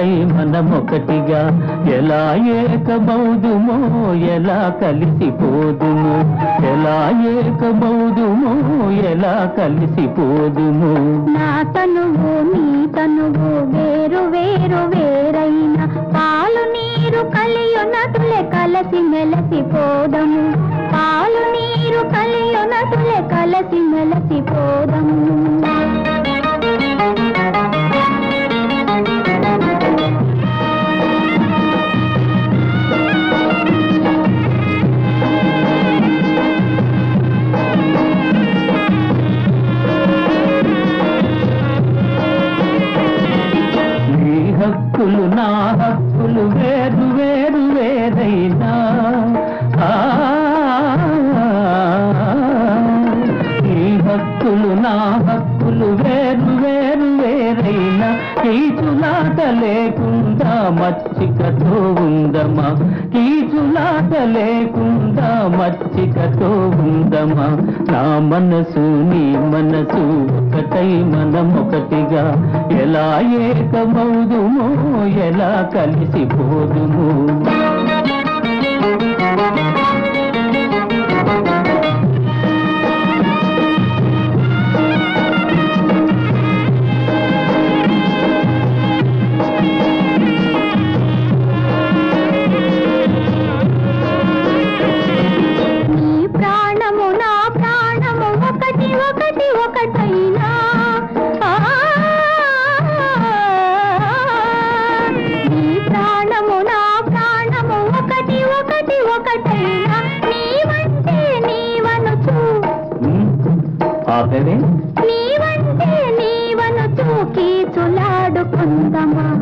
ఒకటై మనమొకటిగా ఎలా ఏకమౌదుమో ఎలా కలిసిపోదుము ఎలా ఏకమౌదుమో ఎలా కలిసిపోదుము నా తనువు నీ తనువు వేరు వేరు వేరైన పాలు నీరు కలియునటులే కలసి మెలసి పోదము పాలు నీరు కలియునటులే కలసి మెలసి పోదము నీ హక్కులు నా హక్కులు వేరు వేరు వేరైనా ఆ, నీ హక్కులు నా హక్కులు వేరు వేరు వేరైనా కీచులాట లేకుండా మచ్చికతో ఉందమా కీచులాట లేకుండా మచ్చికతో ఉందమా నా మనసు నీ మనసు ఒకటై మనం ఒకటిగా ఎలా ఏకమౌదుమో ఎలా కలిసిపోదుము నీ ప్రాణము నా ప్రాణము ఒకటి ఒకటి ఒకటైనా ఆ, నీ ప్రాణము నా ప్రాణము ఒకటి ఒకటి ఒకటైనా నీవంటే నీవనుచు ఉమ్, ఆపేవే నీవంటే నీవనుచు కీచులాడుకుందమా